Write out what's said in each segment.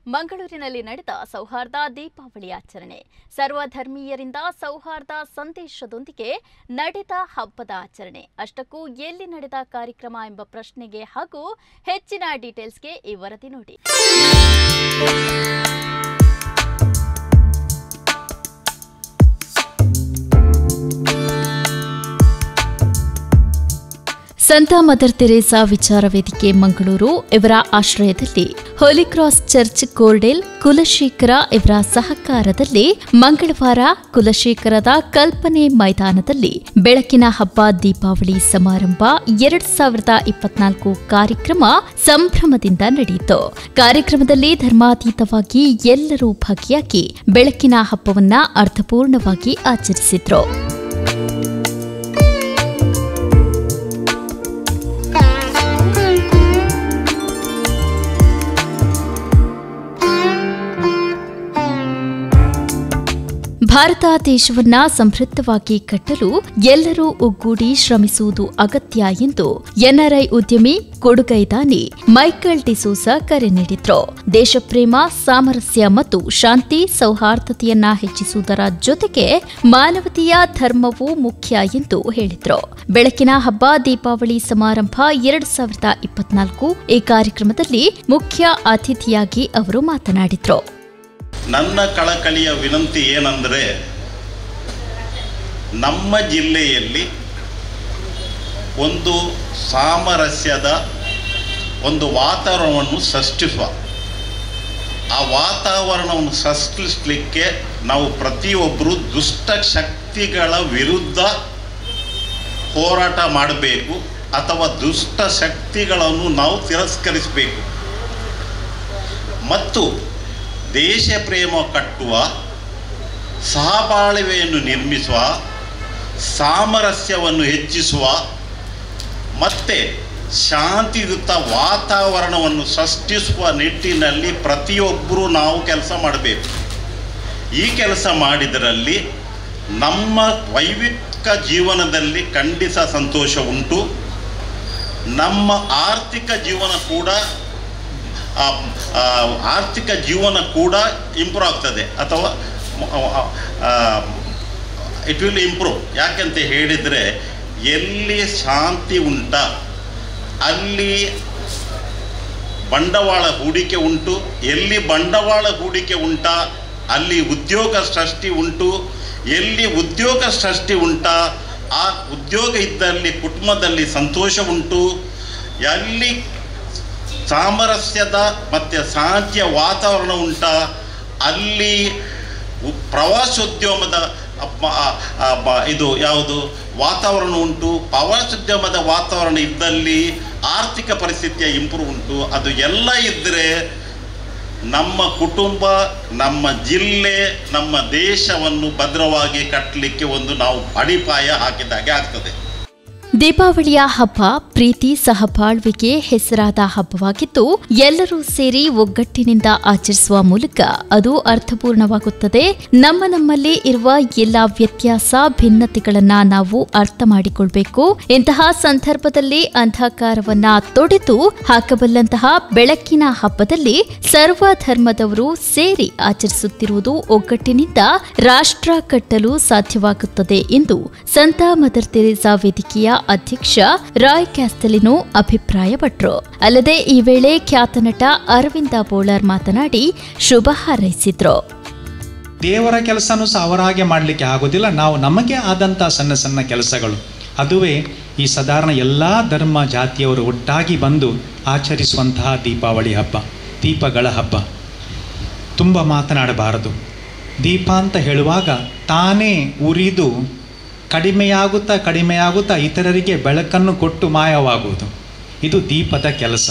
ಮಂಗಳೂರಿನಲ್ಲಿ ನಡೆದ ಸೌಹಾರ್ದ ದೀಪಾವಳಿ ಆಚರಣೆ ಸರ್ವಧರ್ಮೀಯರಿಂದ ಸೌಹಾರ್ದ ಸಂದೇಶದೊಂದಿಗೆ ನಡೆದ ಹಬ್ಬದ ಆಚರಣೆ ಅಷ್ಟಕ್ಕೂ ಎಲ್ಲಿ ನಡೆದ ಕಾರ್ಯಕ್ರಮ ಎಂಬ ಪ್ರಶ್ನೆಗೆ ಹಾಗೂ ಹೆಚ್ಚಿನ ಡೀಟೇಲ್ಸ್ಗೆ ಈ ವರದಿ ನೋಡಿ ಸಂತ ಮದರ್ ತೆರೇಸಾ ವಿಚಾರ ವೇದಿಕೆ ಮಂಗಳೂರು ಇವರ ಆಶ್ರಯದಲ್ಲಿ ಹೋಲಿಕ್ರಾಸ್ ಚರ್ಚ್ ಕೋರ್ಡೆಲ್ ಕುಲಶೇಖರ ಇವರ ಸಹಕಾರದಲ್ಲಿ ಮಂಗಳವಾರ ಕುಲಶೇಖರದ ಕಲ್ಪನೆ ಮೈದಾನದಲ್ಲಿ ಬೆಳಕಿನ ಹಬ್ಬ ದೀಪಾವಳಿ ಸಮಾರಂಭ ಎರಡ್ ಸಾವಿರದ ಇಪ್ಪತ್ನಾಲ್ಕು ಕಾರ್ಯಕ್ರಮ ಸಂಭ್ರಮದಿಂದ ನಡೆಯಿತು ಕಾರ್ಯಕ್ರಮದಲ್ಲಿ ಧರ್ಮಾತೀತವಾಗಿ ಎಲ್ಲರೂ ಭಾಗಿಯಾಗಿ ಬೆಳಕಿನ ಹಬ್ಬವನ್ನ ಅರ್ಥಪೂರ್ಣವಾಗಿ ಆಚರಿಸಿದ್ರು ಭಾರತ ದೇಶವನ್ನ ಸಮೃದ್ಧವಾಗಿ ಕಟ್ಟಲು ಎಲ್ಲರೂ ಒಗ್ಗೂಡಿ ಶ್ರಮಿಸುವುದು ಅಗತ್ಯ ಎಂದು ಎನ್ಆರ್ಐ ಉದ್ಯಮಿ ಕೊಡುಗೈದಾನಿ ಮೈಕಲ್ ಡಿಸೋಸ ಕರೆ ನೀಡಿದ್ರು ದೇಶಪ್ರೇಮ ಸಾಮರಸ್ಯ ಮತ್ತು ಶಾಂತಿ ಸೌಹಾರ್ದತೆಯನ್ನ ಹೆಚ್ಚಿಸುವುದರ ಜೊತೆಗೆ ಮಾನವತೆಯ ಧರ್ಮವೂ ಮುಖ್ಯ ಎಂದು ಹೇಳಿದ್ರು ಬೆಳಕಿನ ಹಬ್ಬ ದೀಪಾವಳಿ ಸಮಾರಂಭ ಎರಡ್ ಸಾವಿರದ ಇಪ್ಪತ್ನಾಲ್ಕು ಈ ಕಾರ್ಯಕ್ರಮದಲ್ಲಿ ಮುಖ್ಯ ಅತಿಥಿಯಾಗಿ ಅವರು ಮಾತನಾಡಿದ್ರು ನನ್ನ ಕಳಕಳಿಯ ವಿನಂತಿ ಏನಂದರೆ ನಮ್ಮ ಜಿಲ್ಲೆಯಲ್ಲಿ ಒಂದು ಸಾಮರಸ್ಯದ ಒಂದು ವಾತಾವರಣವನ್ನು ಸೃಷ್ಟಿಸುವ ಆ ವಾತಾವರಣವನ್ನು ಸೃಷ್ಟಿಸಲಿಕ್ಕೆ ನಾವು ಪ್ರತಿಯೊಬ್ಬರು ದುಷ್ಟ ಶಕ್ತಿಗಳ ವಿರುದ್ಧ ಹೋರಾಟ ಮಾಡಬೇಕು ಅಥವಾ ದುಷ್ಟ ಶಕ್ತಿಗಳನ್ನು ನಾವು ತಿರಸ್ಕರಿಸಬೇಕು ಮತ್ತು ದೇಶ ಪ್ರೇಮ ಕಟ್ಟುವ ಸಹಬಾಳ್ವೆಯನ್ನು ನಿರ್ಮಿಸುವ ಸಾಮರಸ್ಯವನ್ನು ಹೆಚ್ಚಿಸುವ ಮತ್ತು ಶಾಂತಿಯುತ ವಾತಾವರಣವನ್ನು ಸೃಷ್ಟಿಸುವ ನಿಟ್ಟಿನಲ್ಲಿ ಪ್ರತಿಯೊಬ್ಬರೂ ನಾವು ಕೆಲಸ ಮಾಡಬೇಕು ಈ ಕೆಲಸ ಮಾಡಿದರಲ್ಲಿ ನಮ್ಮ ವೈಯಕ್ತಿಕ ಜೀವನದಲ್ಲಿ ಖಂಡಿತ ಸಂತೋಷ ಉಂಟು ನಮ್ಮ ಆರ್ಥಿಕ ಜೀವನ ಕೂಡ ಆ, ಆ, ಆರ್ಥಿಕ ಜೀವನ ಕೂಡ ಇಂಪ್ರೂವ್ ಆಗ್ತದೆ ಅಥವಾ ಇಟ್ ವಿಲ್ ಇಂಪ್ರೂವ್ ಯಾಕೆಂತ ಹೇಳಿದರೆ ಎಲ್ಲಿ ಶಾಂತಿ ಉಂಟ ಅಲ್ಲಿ ಬಂಡವಾಳ ಹೂಡಿಕೆ ಉಂಟು ಎಲ್ಲಿ ಬಂಡವಾಳ ಹೂಡಿಕೆ ಉಂಟ ಅಲ್ಲಿ ಉದ್ಯೋಗ ಸೃಷ್ಟಿ ಉಂಟು ಎಲ್ಲಿ ಉದ್ಯೋಗ ಸೃಷ್ಟಿ ಉಂಟ ಆ ಉದ್ಯೋಗ ಇದ್ದಲ್ಲಿ ಕುಟುಂಬದಲ್ಲಿ ಸಂತೋಷ ಉಂಟು ಎಲ್ಲಿ ಸಾಮರಸ್ಯದ ಮತ್ತು ಶಾಂತಿಯ ವಾತಾವರಣ ಉಂಟ ಅಲ್ಲಿ ಉ- ಪ್ರವಾಸೋದ್ಯಮದ ಅಪ್ಪ- ಆ- ಆ ಬ- ಇದು ಯಾವುದು ವಾತಾವರಣ ಉಂಟು ಪ್ರವಾಸೋದ್ಯಮದ ವಾತಾವರಣ ಇದ್ದಲ್ಲಿ ಆರ್ಥಿಕ ಪರಿಸ್ಥಿತಿಯ ಇಂಪ್ರೂವ್ ಉಂಟು ಅದು ಎಲ್ಲ ಇದ್ದರೆ ನಮ್ಮ ಕುಟುಂಬ ನಮ್ಮ ಜಿಲ್ಲೆ ನಮ್ಮ ದೇಶವನ್ನು ಭದ್ರವಾಗಿ ಕಟ್ಟಲಿಕ್ಕೆ ಒಂದು ನಾವು ಅಡಿಪಾಯ ಹಾಕಿದಾಗೆ ಆಗ್ತದೆ ದೀಪಾವಳಿಯ ಹಬ್ಬ ಪ್ರೀತಿ ಸಹಬಾಳ್ವೆಗೆ ಹೆಸರಾದ ಹಬ್ಬವಾಗಿದ್ದು ಎಲ್ಲರೂ ಸೇರಿ ಒಗ್ಗಟ್ಟಿನಿಂದ ಆಚರಿಸುವ ಮೂಲಕ ಅದು ಅರ್ಥಪೂರ್ಣವಾಗುತ್ತದೆ ನಮ್ಮ ನಮ್ಮಲ್ಲಿ ಇರುವ ಎಲ್ಲ ವ್ಯತ್ಯಾಸ ಭಿನ್ನತೆಗಳನ್ನ ನಾವು ಅರ್ಥ ಮಾಡಿಕೊಳ್ಬೇಕು ಇಂತಹ ಸಂದರ್ಭದಲ್ಲಿ ಅಂಧಕಾರವನ್ನ ತೊಡೆದು ಹಾಕಬಲ್ಲಂತಹ ಬೆಳಕಿನ ಹಬ್ಬದಲ್ಲಿ ಸರ್ವ ಧರ್ಮದವರು ಸೇರಿ ಆಚರಿಸುತ್ತಿರುವುದು ಒಗ್ಗಟ್ಟಿನಿಂದ ರಾಷ್ಟ್ರ ಕಟ್ಟಲು ಸಾಧ್ಯವಾಗುತ್ತದೆ ಎಂದು ಸಂತ ಮದರ್ ತೆರೇಸಾ ವೇದಿಕೆಯ ಅಧ್ಯಕ್ಷ ರಾಯ್ ಕ್ಯಾಸ್ತಲಿನೋ ಅಭಿಪ್ರಾಯಪಟ್ಟರು ಅಲ್ಲದೆ ಈ ವೇಳೆ ಖ್ಯಾತ ನಟ ಅರವಿಂದ ಬೋಳರ್ ಮಾತನಾಡಿ ಶುಭ ಹಾರೈಸಿದ್ರು ದೇವರ ಕೆಲಸನೂ ಸಹ ಅವರ ಹಾಗೆ ಮಾಡಲಿಕ್ಕೆ ಆಗೋದಿಲ್ಲ ನಾವು ನಮಗೆ ಆದಂಥ ಸಣ್ಣ ಸಣ್ಣ ಕೆಲಸಗಳು ಅದುವೇ ಈ ಸಾಧಾರಣ ಎಲ್ಲ ಧರ್ಮ ಜಾತಿಯವರು ಒಟ್ಟಾಗಿ ಬಂದು ಆಚರಿಸುವಂತಹ ದೀಪಾವಳಿ ಹಬ್ಬ ದೀಪಗಳ ಹಬ್ಬ ತುಂಬ ಮಾತನಾಡಬಾರದು ದೀಪ ಅಂತ ಹೇಳುವಾಗ ತಾನೇ ಉರಿದು ಕಡಿಮೆಯಾಗುತ್ತಾ ಕಡಿಮೆಯಾಗುತ್ತಾ ಇತರರಿಗೆ ಬೆಳಕನ್ನು ಕೊಟ್ಟು ಮಾಯವಾಗುವುದು ಇದು ದೀಪದ ಕೆಲಸ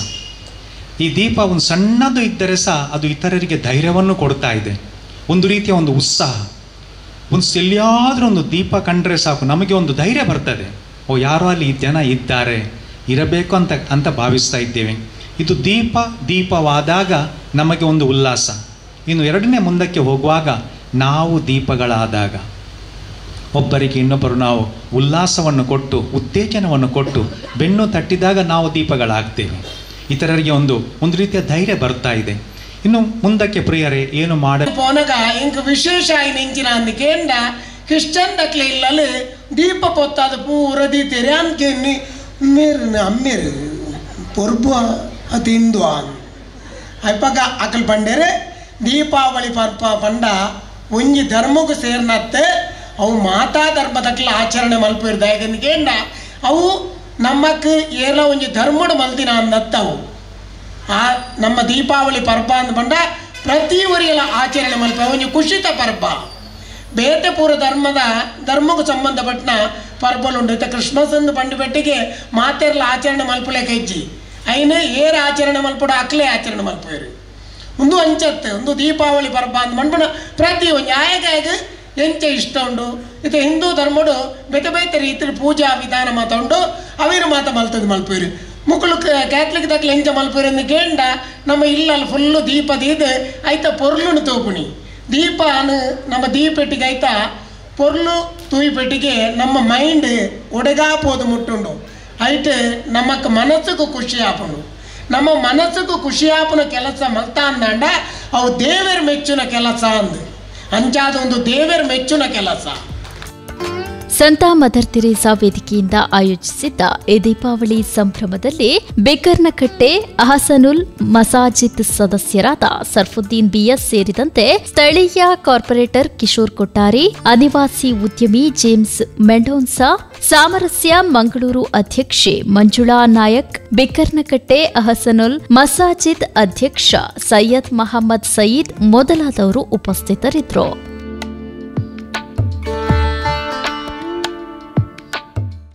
ಈ ದೀಪ ಒಂದು ಸಣ್ಣದು ಇದ್ದರೆ ಸಹ ಅದು ಇತರರಿಗೆ ಧೈರ್ಯವನ್ನು ಕೊಡ್ತಾ ಇದೆ ಒಂದು ರೀತಿಯ ಒಂದು ಉತ್ಸಾಹ ಒಂದು ಎಲ್ಲಿಯಾದರೂ ಒಂದು ದೀಪ ಕಂಡ್ರೆ ಸಾಕು ನಮಗೆ ಒಂದು ಧೈರ್ಯ ಬರ್ತದೆ ಓ ಯಾರೋ ಅಲ್ಲಿ ಜನ ಇದ್ದಾರೆ ಇರಬೇಕು ಅಂತ ಅಂತ ಭಾವಿಸ್ತಾ ಇದ್ದೇವೆ ಇದು ದೀಪ ದೀಪವಾದಾಗ ನಮಗೆ ಒಂದು ಉಲ್ಲಾಸ ಇನ್ನು ಎರಡನೇ ಮುಂದಕ್ಕೆ ಹೋಗುವಾಗ ನಾವು ದೀಪಗಳಾದಾಗ ಒಬ್ಬರಿಗೆ ಇನ್ನೊಬ್ಬರು ನಾವು ಉಲ್ಲಾಸವನ್ನು ಕೊಟ್ಟು ಉತ್ತೇಜನವನ್ನು ಕೊಟ್ಟು ಬೆನ್ನು ತಟ್ಟಿದಾಗ ನಾವು ದೀಪಗಳಾಗ್ತೇವೆ ಇತರರಿಗೆ ಒಂದು ಒಂದು ರೀತಿಯ ಧೈರ್ಯ ಬರ್ತಾ ಇದೆ ಇನ್ನು ಮುಂದಕ್ಕೆ ಪ್ರಿಯರೇ ಏನು ಮಾಡ పోనగా ఇంక విశేష ఆయన ఇంచిన అందుకేండ క్రిస్టియన్ దక్లే ఇళ్ళలు దీప పొత్తాది పూర దీతేరి అన్కెన్ని మీరు అమ్మేరు పొరుపు అది ఇందు అయిపోక అక్కలు పండేరే దీపావళి పర్ప పంಡ ಒಂಜಿ ಧರ್ಮಕ್ಕೆ ಸೇರ್ನತ್ತೆ ಅವು ಮಾತಾ ಧರ್ಮದಕ್ಲ ಆಚರಣೆ ಮಲ್ಪೇರು ದಯಗಂದಿಕೇಂಡ ಅವು ನಮ್ಮಕ್ಕೆ ಏಲ ಒಂಜಿ ಧರ್ಮಡು ಮಲ್ತಿನ ಅಂದತ್ತವು ಆ ನಮ್ಮ ದೀಪಾವಳಿ ಪರ್ಬ ಅಂದ್ ಬಂಡ ಪ್ರತಿ ಊರಿಗೆಲ್ಲ ಆಚರಣೆ ಮಲ್ಪ ಒಂಜಿ ಖುಷಿತ ಪರ್ಬ ಬೇತೆ ಪೂರ ಧರ್ಮದ ಧರ್ಮಕ್ಕೆ ಸಂಬಂಧಪಟ್ಟ ಪರ್ಬಲು ಉಂಡು ಇತ್ತ ಕ್ರಿಸ್ಮಸ್ ಅಂದು ಪಂಡು ಬೆಟ್ಟಿಗೆ ಮಾತೆರ್ಲ ಆಚರಣೆ ಮಲ್ಪಲೆ ಹೆಜ್ಜಿ ಐನು ಏರ್ ಆಚರಣೆ ಮಲ್ಪಡ ಅಕ್ಲೆ ಆಚರಣೆ ಮಲ್ಪೇರು ಒಂದು ಅಂಚತ್ತೆ ಒಂದು ದೀಪಾವಳಿ ಪರ್ಬ ಅಂದ್ ಮನ್ಪುಣ ಪ್ರತಿ ಒಂದು ಆಯಗಾಯಗ ಎಂಚ ಇಷ್ಟ ಉಂಡು ಇದು ಹಿಂದೂ ಧರ್ಮಡು ಬೇತೆ ಬೇತೆ ರೀತಿ ಪೂಜಾ ವಿಧಾನ ಮಾತ ಉಂಡು ಅವಿರು ಮಾತ ಮಲ್ತದ ಮಲ್ಪೇರು ಮುಕ್ಕಳು ಕ್ಯಾಥಲಿಕ್ ದಕ್ಲ ಎಂಚ ಮಲ್ಪೇರು ಎಂದು ಕೇಂಡ ನಮ್ಮ ಇಲ್ಲಲ್ಲಿ ಫುಲ್ಲು ದೀಪ ದೀದು ಐತ ಪೊರ್ಲುನು ತೋಪುಣಿ ದೀಪ ಅನು ನಮ್ಮ ದೀಪೆಟ್ಟಿಗೆ ಐತ ಪೊರ್ಲು ತೂಯಿಪೆಟ್ಟಿಗೆ ನಮ್ಮ ಮೈಂಡ್ ಒಡೆಗಾಪೋದು ಮುಟ್ಟುಂಡು ಐಟ್ ನಮಕ್ ಮನಸ್ಸುಗೂ ಖುಷಿ ಆಪುಂಡು ನಮ್ಮ ಮನಸ್ಸುಗೂ ಖುಷಿ ಆಪುನ ಕೆಲಸ ಮಲ್ತ ಅಂದಂಡ ಅವು ದೇವರ ಮೆಚ್ಚುನ ಕೆಲಸ ಅಂದು ಅಂಚಾದ ಒಂದು ದೇವರ ಮೆಚ್ಚುನ ಕೆಲಸ ಸಂತ ಮದರ್ ತೆರೇಸಾ ವೇದಿಕೆಯಿಂದ ಆಯೋಜಿಸಿದ್ದ ಈ ದೀಪಾವಳಿ ಸಂಭ್ರಮದಲ್ಲಿ ಬೆಕ್ಕರ್ನಕಟ್ಟೆ ಅಹಸನುಲ್ ಮಸಾಜಿದ್ ಸದಸ್ಯರಾದ ಸರ್ಫುದ್ದೀನ್ ಬಿಎಸ್ ಸೇರಿದಂತೆ ಸ್ಥಳೀಯ ಕಾರ್ಪೊರೇಟರ್ ಕಿಶೋರ್ ಕೊಟ್ಟಾರಿ ಅನಿವಾಸಿ ಉದ್ಯಮಿ ಜೇಮ್ಸ್ ಮೆಂಡೋನ್ಸಾ ಸಾಮರಸ್ಯ ಮಂಗಳೂರು ಅಧ್ಯಕ್ಷೆ ಮಂಜುಳಾ ನಾಯಕ್ ಬೆಕ್ಕರ್ನಕಟ್ಟೆ ಅಹಸನುಲ್ ಮಸಾಜಿದ್ ಅಧ್ಯಕ್ಷ ಸೈಯದ್ ಮಹಮ್ಮದ್ ಸಯೀದ್ ಮೊದಲಾದವರು ಉಪಸ್ಥಿತರಿದ್ದರು